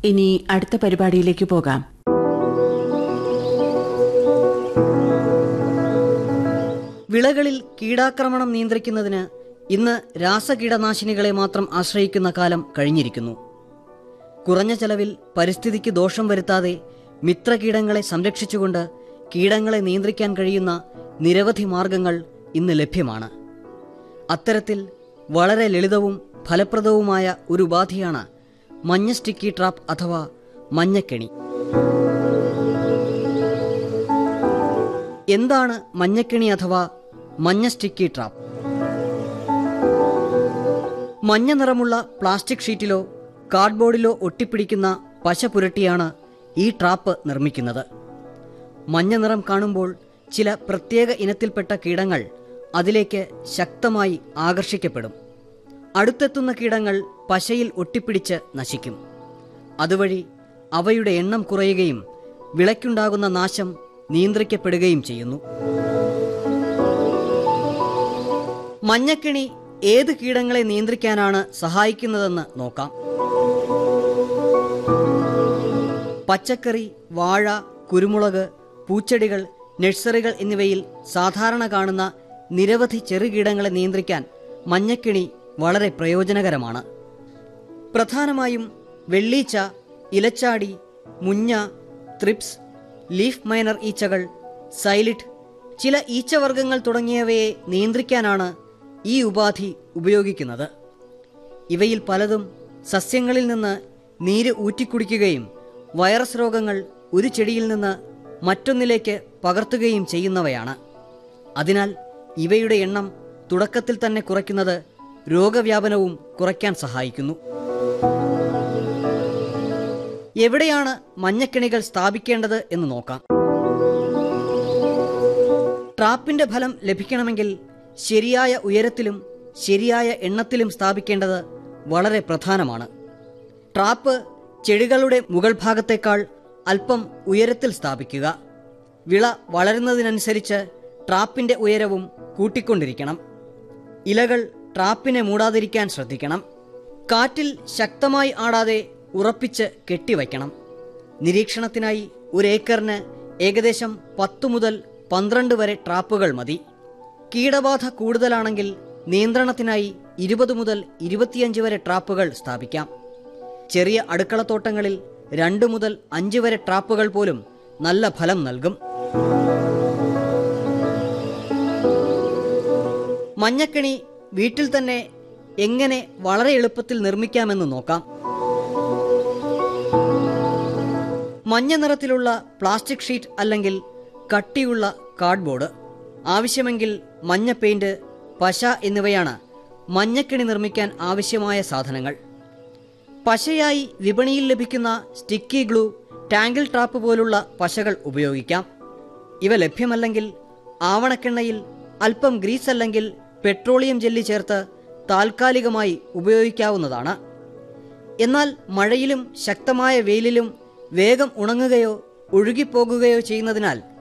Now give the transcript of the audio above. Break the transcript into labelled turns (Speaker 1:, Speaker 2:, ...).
Speaker 1: ഇനി അടുത്ത പരിപാടിയിലേക്ക് പോകാം
Speaker 2: വിളകളിൽ കീടാക്രമണം നിയന്ത്രിക്കുന്നതിന് ഇന്ന് രാസകീടനാശിനികളെ മാത്രം ആശ്രയിക്കുന്ന കാലം കഴിഞ്ഞിരിക്കുന്നു കുറഞ്ഞ ചെലവിൽ പരിസ്ഥിതിക്ക് ദോഷം വരുത്താതെ മിത്രകീടങ്ങളെ സംരക്ഷിച്ചുകൊണ്ട് കീടങ്ങളെ നിയന്ത്രിക്കാൻ കഴിയുന്ന നിരവധി മാർഗങ്ങൾ ഇന്ന് ലഭ്യമാണ് അത്തരത്തിൽ വളരെ ലളിതവും ഫലപ്രദവുമായ ഒരു ഉപാധിയാണ് മഞ്ഞ സ്റ്റിക്കി ട്രാപ്പ് അഥവാ മഞ്ഞക്കെണി എന്താണ് മഞ്ഞക്കെണി അഥവാ മഞ്ഞ സ്റ്റിക്കി ട്രാപ്പ് മഞ്ഞ നിറമുള്ള പ്ലാസ്റ്റിക് ഷീറ്റിലോ കാർഡ്ബോർഡിലോ ഒട്ടിപ്പിടിക്കുന്ന പശ പുരട്ടിയാണ് ഈ ട്രാപ്പ് നിർമ്മിക്കുന്നത് മഞ്ഞ നിറം കാണുമ്പോൾ ചില പ്രത്യേക ഇനത്തിൽപ്പെട്ട കീടങ്ങൾ അതിലേക്ക് ശക്തമായി ആകർഷിക്കപ്പെടും അടുത്തെത്തുന്ന കീടങ്ങൾ പശയിൽ ഒട്ടിപ്പിടിച്ച് നശിക്കും അതുവഴി അവയുടെ എണ്ണം കുറയുകയും വിളയ്ക്കുണ്ടാകുന്ന നാശം നിയന്ത്രിക്കപ്പെടുകയും ചെയ്യുന്നു മഞ്ഞക്കിണി ഏത് കീടങ്ങളെ നിയന്ത്രിക്കാനാണ് സഹായിക്കുന്നതെന്ന് നോക്കാം പച്ചക്കറി വാഴ കുരുമുളക് പൂച്ചെടികൾ നഴ്സറികൾ എന്നിവയിൽ സാധാരണ കാണുന്ന നിരവധി ചെറുകീടങ്ങളെ നിയന്ത്രിക്കാൻ മഞ്ഞക്കിണി വളരെ പ്രയോജനകരമാണ് പ്രധാനമായും വെള്ളീച്ച ഇലച്ചാടി മുഞ്ഞ ത്രിപ്സ് ലീഫ് മൈനർ ഈച്ചകൾ സൈലിറ്റ് ചില ഈച്ചവർഗങ്ങൾ തുടങ്ങിയവയെ നിയന്ത്രിക്കാനാണ് ഈ ഉപാധി ഉപയോഗിക്കുന്നത് ഇവയിൽ പലതും സസ്യങ്ങളിൽ നിന്ന് നീര് ഊറ്റിക്കുടിക്കുകയും വൈറസ് രോഗങ്ങൾ ഒരു ചെടിയിൽ നിന്ന് മറ്റൊന്നിലേക്ക് പകർത്തുകയും ചെയ്യുന്നവയാണ് അതിനാൽ ഇവയുടെ എണ്ണം തുടക്കത്തിൽ തന്നെ കുറയ്ക്കുന്നത് രോഗവ്യാപനവും കുറയ്ക്കാൻ സഹായിക്കുന്നു എവിടെയാണ് മഞ്ഞക്കിണികൾ സ്ഥാപിക്കേണ്ടത് എന്ന് നോക്കാം ട്രാപ്പിന്റെ ഫലം ലഭിക്കണമെങ്കിൽ ശരിയായ ഉയരത്തിലും ശരിയായ എണ്ണത്തിലും സ്ഥാപിക്കേണ്ടത് വളരെ പ്രധാനമാണ് ട്രാപ്പ് ചെടികളുടെ മുകൾ ഭാഗത്തേക്കാൾ അല്പം ഉയരത്തിൽ സ്ഥാപിക്കുക വിള വളരുന്നതിനനുസരിച്ച് ട്രാപ്പിന്റെ ഉയരവും കൂട്ടിക്കൊണ്ടിരിക്കണം ഇലകൾ ട്രാപ്പിനെ മൂടാതിരിക്കാൻ ശ്രദ്ധിക്കണം കാറ്റിൽ ശക്തമായി ആടാതെ ഉറപ്പിച്ച് കെട്ടിവയ്ക്കണം നിരീക്ഷണത്തിനായി ഒരു ഏക്കറിന് ഏകദേശം പത്തു മുതൽ പന്ത്രണ്ട് വരെ ട്രാപ്പുകൾ മതി കീടബാധ കൂടുതലാണെങ്കിൽ നിയന്ത്രണത്തിനായി ഇരുപത് മുതൽ ഇരുപത്തിയഞ്ച് വരെ ട്രാപ്പുകൾ സ്ഥാപിക്കാം ചെറിയ അടുക്കളത്തോട്ടങ്ങളിൽ രണ്ട് മുതൽ അഞ്ച് വരെ ട്രാപ്പുകൾ പോലും നല്ല ഫലം നൽകും മഞ്ഞക്കിണി വീട്ടിൽ തന്നെ എങ്ങനെ വളരെ എളുപ്പത്തിൽ നിർമ്മിക്കാമെന്ന് നോക്കാം മഞ്ഞ നിറത്തിലുള്ള പ്ലാസ്റ്റിക് ഷീറ്റ് അല്ലെങ്കിൽ കട്ടിയുള്ള കാർഡ്ബോർഡ് ആവശ്യമെങ്കിൽ മഞ്ഞ പെയിന്റ് പശ എന്നിവയാണ് മഞ്ഞക്കിണി നിർമ്മിക്കാൻ ആവശ്യമായ സാധനങ്ങൾ പശയായി വിപണിയിൽ ലഭിക്കുന്ന സ്റ്റിക്കി ഗ്ലൂ ടാങ്കിൾ ട്രാപ്പ് പോലുള്ള പശകൾ ഉപയോഗിക്കാം ഇവ ലഭ്യമല്ലെങ്കിൽ ആവണക്കെണ്ണയിൽ അല്പം ഗ്രീസ് അല്ലെങ്കിൽ പെട്രോളിയം ജെല്ലി ചേർത്ത് താൽക്കാലികമായി ഉപയോഗിക്കാവുന്നതാണ് എന്നാൽ മഴയിലും ശക്തമായ വെയിലിലും വേഗം ഉണങ്ങുകയോ ഒഴുകിപ്പോകുകയോ ചെയ്യുന്നതിനാൽ